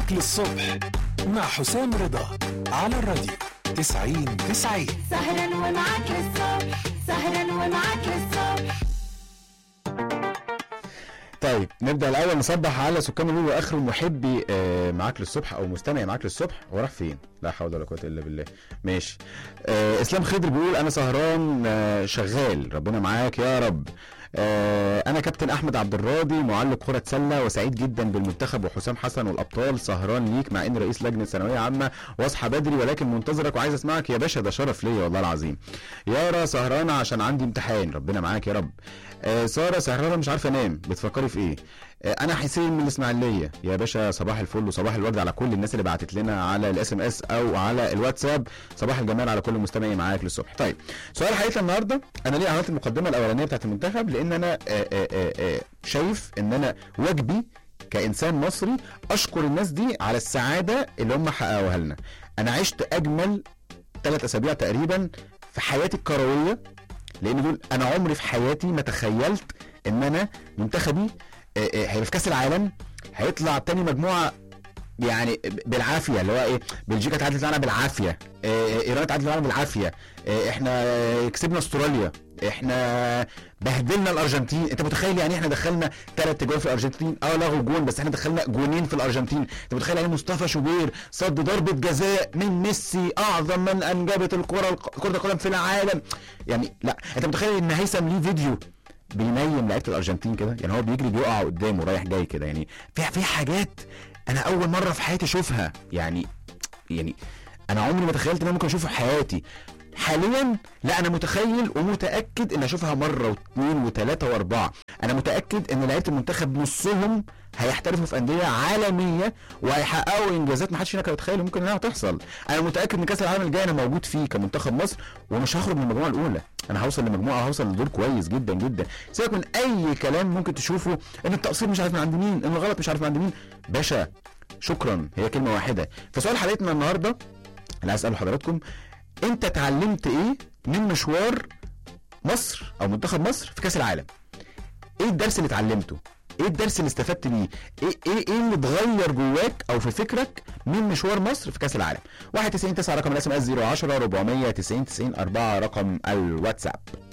معاك للصبح مع حسام رضا على الراديو 90 90 سهرا ومعاك للصبح سهرا ومعاك للصبح طيب نبدا الاول نصبح على سكان الاولى واخر محبي آه، معاك للصبح او مستمعي معاك للصبح هو راح فين لا حول ولا قوه الا بالله ماشي آه اسلام خضر بيقول انا سهران آه شغال ربنا معاك يا رب آه انا كابتن احمد عبد الراضي معلق كره سله وسعيد جدا بالمنتخب وحسام حسن والابطال سهران ليك مع ان رئيس لجنه ثانويه عامه واصحى بدري ولكن منتظرك وعايز اسمعك يا باشا ده شرف ليا والله العظيم يارا سهرانه عشان عندي امتحان ربنا معاك يا رب آه ساره سهرانه مش عارفه انام بتفكري في ايه آه انا حسين من الاسماعيليه يا باشا صباح الفل وصباح الورد على كل الناس اللي بعتت لنا على الاس ام اس او على الواتساب صباح الجمال على كل مستمعي معاك للصبح طيب سؤال حقيقه النهارده انا ليه عملت المقدمه الاولانيه بتاعت المنتخب لان انا آه آه آه آه شايف ان انا واجبي كانسان مصري اشكر الناس دي على السعاده اللي هم حققوها لنا انا عشت اجمل ثلاث اسابيع تقريبا في حياتي الكرويه لان دول انا عمري في حياتي ما تخيلت ان انا منتخبي آه، آه، هيبقى في كاس العالم هيطلع تاني مجموعه يعني بالعافيه اللي هو ايه بلجيكا تعادلت معانا بالعافيه آه، ايران تعادلت معانا بالعافيه آه، احنا آه، كسبنا استراليا احنا بهدلنا الارجنتين انت متخيل يعني احنا دخلنا ثلاث جوان في الارجنتين اه لغوا جون بس احنا دخلنا جونين في الارجنتين انت متخيل يعني مصطفى شوبير صد ضربه جزاء من ميسي اعظم من انجبت الكره كره القدم في العالم يعني لا انت متخيل ان هيثم ليه فيديو بينيم لعيبه الارجنتين كده يعني هو بيجري بيقع قدامه رايح جاي كده يعني في في حاجات انا اول مره في حياتي اشوفها يعني يعني انا عمري ما تخيلت ان انا ممكن اشوفها في حياتي حاليا لا انا متخيل ومتاكد ان اشوفها مره واثنين وثلاثه واربعه انا متاكد ان لعيبه المنتخب نصهم هيحترفوا في انديه عالميه وهيحققوا انجازات ما حدش فينا كان يتخيل ممكن انها تحصل انا متاكد ان كاس العالم الجاي انا موجود فيه كمنتخب مصر ومش هخرج من المجموعه الاولى انا هوصل لمجموعه هوصل لدور كويس جدا جدا سيبك من اي كلام ممكن تشوفه ان التقصير مش عارف من عند مين ان الغلط مش عارف من عند مين باشا شكرا هي كلمه واحده فسؤال حلقتنا النهارده اللي عايز اساله حضراتكم انت اتعلمت ايه من مشوار مصر او منتخب مصر في كاس العالم ايه الدرس اللي اتعلمته ايه الدرس اللي استفدت بيه ايه ايه ايه اللي اتغير جواك او في فكرك من مشوار مصر في كاس العالم 91 9 رقم الاس ام اس 010 490 90 4 رقم الواتساب